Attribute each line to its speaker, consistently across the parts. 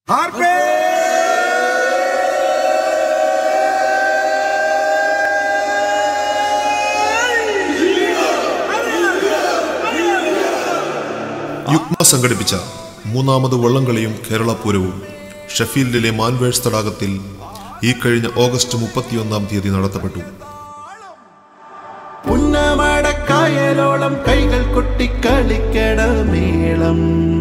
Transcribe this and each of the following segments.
Speaker 1: യുക്മ സംഘടിപ്പിച്ച മൂന്നാമത് വള്ളംകളിയും കേരള പൂരവും ഷെഫീൽഡിലെ മാൻവേഴ്സ് തടാകത്തിൽ ഈ കഴിഞ്ഞ ഓഗസ്റ്റ് മുപ്പത്തിയൊന്നാം തീയതി നടത്തപ്പെട്ടു
Speaker 2: ഉന്നമടക്കായലോളം കൈകൾ കൊട്ടിക്കളിക്കട മേളം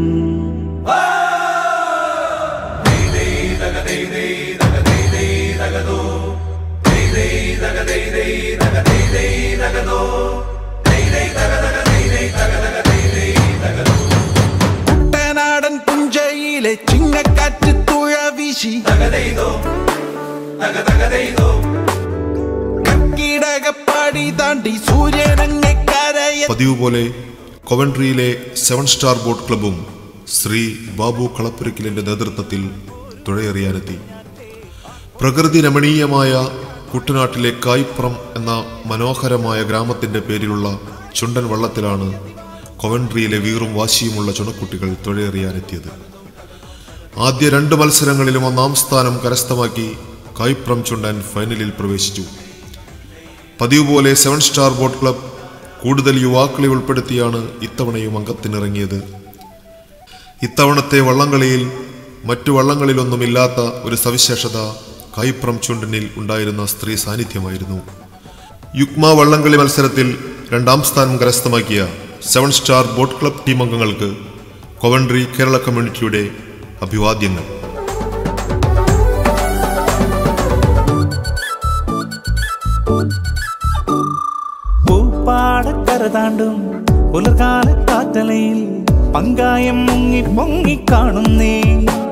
Speaker 2: കുട്ടനാടൻ പുഞ്ചയിലെ ചിങ്ങക്കാറ്റ് തുഴ വീശി കർക്കിടകപ്പാടി താണ്ടി സൂര്യനങ്ങെ കരയ
Speaker 1: പതിവ് പോലെ കൊവൻട്രിയിലെ സെവൻ സ്റ്റാർ ബോട്ട് ക്ലബും ശ്രീ ബാബു കളപ്പുരക്കിലിന്റെ നേതൃത്വത്തിൽ തുഴയെറിയാനെത്തി പ്രകൃതി രമണീയമായ കുട്ടനാട്ടിലെ കായ്പ്രം എന്ന മനോഹരമായ ഗ്രാമത്തിന്റെ പേരിലുള്ള ചുണ്ടൻ വള്ളത്തിലാണ് കൊവൻട്രിയിലെ വീറും വാശിയുമുള്ള ചുണക്കുട്ടികൾ തുഴയെറിയാനെത്തിയത് ആദ്യ രണ്ട് മത്സരങ്ങളിലും ഒന്നാം സ്ഥാനം കരസ്ഥമാക്കി കായ്പ്രം ചുണ്ടൻ ഫൈനലിൽ പ്രവേശിച്ചു പതിവ് പോലെ സെവൻ സ്റ്റാർ ബോട്ട് ക്ലബ് കൂടുതൽ യുവാക്കളെ ഉൾപ്പെടുത്തിയാണ് ഇത്തവണയും അംഗത്തിനിറങ്ങിയത് ഇത്തവണത്തെ വള്ളംകളിയിൽ മറ്റു വള്ളങ്ങളിലൊന്നുമില്ലാത്ത ഒരു സവിശേഷത കൈപ്രം ചുണ്ടനിൽ ഉണ്ടായിരുന്ന സ്ത്രീ സാന്നിധ്യമായിരുന്നു യുക്മ വള്ളംകളി മത്സരത്തിൽ രണ്ടാം സ്ഥാനം കരസ്ഥമാക്കിയ seven star boat club team അംഗങ്ങൾക്ക് കൊവൻട്രി കേരള കമ്മ്യൂണിറ്റിയുടെ അഭിവാദ്യങ്ങൾ
Speaker 3: പൂപ്പാടക്കര താണ്ടും പുലർകാല കാറ്റലയിൽ പങ്കായം മുങ്ങി പൊങ്ങി കാണുന്നേ